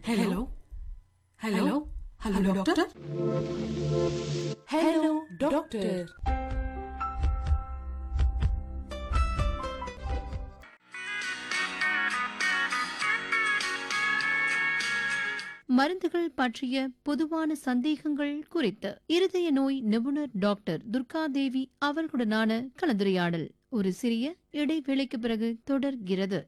hello hello hello doctor hello doctor மருந்துகள் பற்றிய பொதுவான சந்தேகங்கள் குறித்து இருதய நோய் நிபுணர் டாக்டர் துர்காதேவி அவர்களுடனான கலந்துரையாடல் ஒரு சிறிய இடைவேளைக்கு பிறகு தொடர்கிறது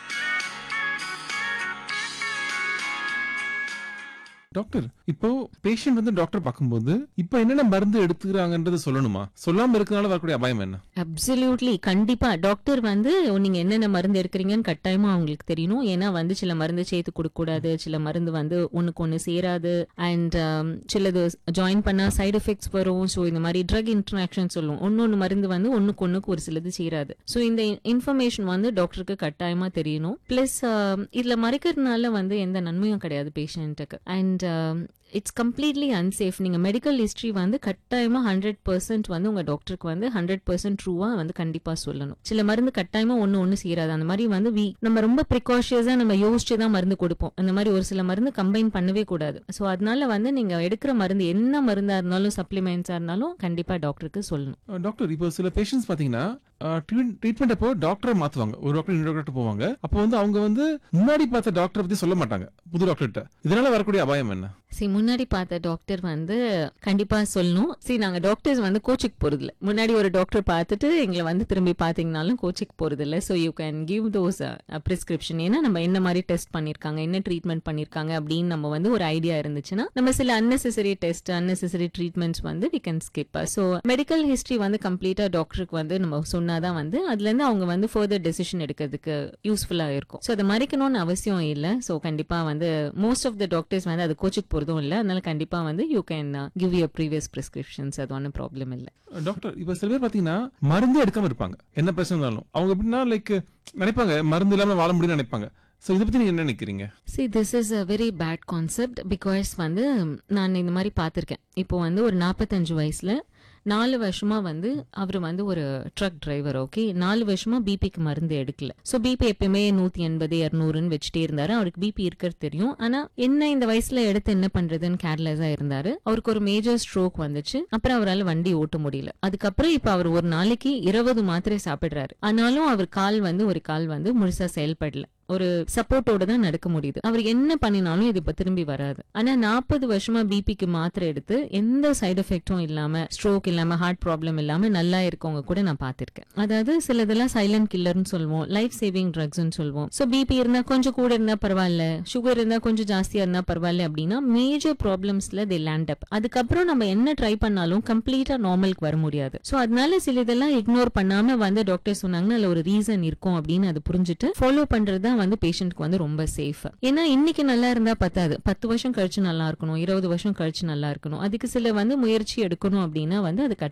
டாக்டர் இப்போ பேஷண்ட் வந்து டாக்டர் பார்க்கும்போது இப்போ என்னென்ன மருந்து எடுத்துக்கிறாங்கன்றது சொல்லணுமா சொல்லாம இருக்கனால வரக்கூடிய அபாயம் என்ன அப்சல்யூட்லி கண்டிப்பா டாக்டர் வந்து நீங்க என்னென்ன மருந்து எடுக்கிறீங்கன்னு கட்டாயமா அவங்களுக்கு தெரியணும் ஏன்னா வந்து சில மருந்து சேர்த்து கொடுக்க கூடாது சில மருந்து வந்து ஒண்ணுக்கு ஒண்ணு சேராது அண்ட் சிலது ஜாயின் பண்ணா சைடு எஃபெக்ட்ஸ் வரும் ஸோ இந்த மாதிரி ட்ரக் இன்ட்ராக்ஷன் சொல்லுவோம் ஒன்னொன்னு மருந்து வந்து ஒண்ணுக்கு ஒண்ணுக்கு ஒரு சிலது சேராது ஸோ இந்த இன்ஃபர்மேஷன் வந்து டாக்டருக்கு கட்டாயமா தெரியணும் பிளஸ் இதுல மறைக்கிறதுனால வந்து எந்த நன்மையும் கிடையாது பேஷண்ட்டுக்கு அண்ட் இட்ஸ் கம்ப்ளீட்லி அன்சேஃப் நீங்க மெடிக்கல் ஹிஸ்ட்ரி வந்து கட்டாயமா ஹண்ட்ரட் பர்சன்ட் வந்து உங்க டாக்டருக்கு வந்து ஹண்ட்ரட் பர்சன்ட் ட்ரூவா வந்து கண்டிப்பா சொல்லணும் சில மருந்து கட்டாயமா ஒண்ணு ஒண்ணு சேராது அந்த மாதிரி வந்து we நம்ம ரொம்ப ப்ரிகாஷியஸா நம்ம யோசிச்சு தான் மருந்து கொடுப்போம் அந்த மாதிரி ஒரு சில மருந்து கம்பைன் பண்ணவே கூடாது ஸோ அதனால வந்து நீங்க எடுக்கிற மருந்து என்ன மருந்தா இருந்தாலும் சப்ளிமெண்ட்ஸா இருந்தாலும் கண்டிப்பா டாக்டருக்கு சொல்லணும் அஹ் டாக்டர் இப்போ சில பேஷண்ட்ஸ் பாத்தீங்கன்னா ட்ரீட்மெண்ட் அப்போ டாக்டரை மாத்துவாங்க ஒரு டாக்டர் இன்னொரு டாக்டர் போவாங்க அப்போ வந்து அவங்க வந்து முன்னாடி பார்த்த டாக்டரை பத்தி சொல்ல மாட்டாங்க புது டாக்டர்கிட்ட இதனால வரக்கூடிய அபாயம் என்ன சரி முன்னாடி பார்த்த டாக்டர் வந்து கண்டிப்பா சொல்லணும் சரி நாங்க டாக்டர்ஸ் வந்து கோச்சிக்கு போறதில்ல முன்னாடி ஒரு டாக்டர் பார்த்துட்டு எங்களை வந்து திரும்பி பாத்தீங்கனாலும் கோச்சிக்கு போறதில்ல so you can give those prescription ஏன்னா நம்ம என்ன மாதிரி டெஸ்ட் பண்ணிருக்காங்க என்ன ட்ரீட்மெண்ட் பண்ணிருக்காங்க அப்படின்னு நம்ம வந்து ஒரு ஐடியா இருந்துச்சுன்னா நம்ம சில அன்னெசரி டெஸ்ட் அன்னெசரி ட்ரீட்மெண்ட்ஸ் வந்து we can skip so medical history வந்து கம்ப்ளீட்டா டாக்டருக்கு வந்து நம்ம சொன்னாதான் வந்து அதுல இருந்து அவங்க வந்து ஃபர்தர் டெசிஷன் எடுக்கிறதுக்கு யூஸ்ஃபுல்லா இருக்கும் ஸோ அதை மறைக்கணும்னு அவசியம் இல்லை ஸோ கண்டிப்பா வந்து மோஸ்ட் ஆஃப் த டாக்டர்ஸ் வந்து அது கோச்சுக்கு போறதும் இல்லை அதனால கண்டிப்பா வந்து you can give you previous prescriptions அது ஒன்றும் ப்ராப்ளம் இல்லை அஹ் டாக்டர் இப்போ சில பேர் பாத்தீங்கன்னா மருந்தே எடுக்காம இருப்பாங்க என்ன பிரச்சனை இருந்தாலும் அவங்க எப்படின்னா லைக் நினைப்பாங்க மருந்து இல்லாம வாழ முடியும்னு நினைப்பாங்க சோ இதை பத்தி நீங்க என்ன நினைக்கிறீங்க see this is a very bad concept because வந்து நான் இந்த மாதிரி பார்த்துருக்கேன் இப்போ வந்து ஒரு நாற்பத்தஞ்சு வயசுல நாலு வருஷமா வந்து அவர் வந்து ஒரு ட்ரக் டிரைவர் ஓகே நாலு வருஷமா பிபிக்கு மருந்து எடுக்கல ஸோ பிபி எப்பயுமே நூத்தி எண்பது இரநூறுன்னு வச்சுட்டே இருந்தாரு அவருக்கு பிபி இருக்கிறது தெரியும் ஆனா என்ன இந்த வயசுல எடுத்து என்ன பண்றதுன்னு கேர்லெஸ்ஸா இருந்தாரு அவருக்கு ஒரு மேஜர் ஸ்ட்ரோக் வந்துச்சு அப்புறம் அவரால் வண்டி ஓட்ட முடியல அதுக்கப்புறம் இப்ப அவர் ஒரு நாளைக்கு இருபது மாத்திரை சாப்பிடுறாரு ஆனாலும் அவர் கால் வந்து ஒரு கால் வந்து முழுசா செயல்படல ஒரு சப்போர்ட்டோட தான் நடக்க முடியுது அவர் என்ன பண்ணினாலும் இது இப்ப திரும்பி வராது ஆனா நாற்பது வருஷமா பிபிக்கு மாத்திரை எடுத்து எந்த சைடு எஃபெக்டும் இல்லாம ஸ்ட்ரோக் இல்லாம ஹார்ட் ப்ராப்ளம் இல்லாம நல்லா இருக்கவங்க கூட நான் பார்த்திருக்கேன் அதாவது சிலதெல்லாம் சைலண்ட் கில்லர்னு சொல்லுவோம் லைஃப் சேவிங் ட்ரக்ஸ்னு சொல்லுவோம் சோ பிபி இருந்தா கொஞ்சம் கூட இருந்தா பரவாயில்ல சுகர் இருந்தா கொஞ்சம் ஜாஸ்தியா இருந்தா பரவாயில்ல அப்படின்னா மேஜர் ப்ராப்ளம்ஸ்ல தி லேண்ட் அப் அதுக்கப்புறம் நம்ம என்ன ட்ரை பண்ணாலும் கம்ப்ளீட்டா நார்மலுக்கு வர முடியாது சோ அதனால சில இதெல்லாம் இக்னோர் பண்ணாம வந்து டாக்டர் சொன்னாங்கன்னா அதுல ஒரு ரீசன் இருக்கும் அப்படின்னு அது புரிஞ்சுட்டு ஃபாலோ பண்றது தான் வந்து பேஷண்ட்க்கு வந்து ரொம்ப சேஃப் ஏன்னா இன்னைக்கு நல்லா இருந்தா பத்தாது பத்து வருஷம் கழிச்சு நல்லா இருக்கணும் இருபது வருஷம் கழிச்சு நல்லா இருக்கணும் அதுக்கு சில வந்து முயற்சி எடுக்கணும் அப்படின்னா வந்து அது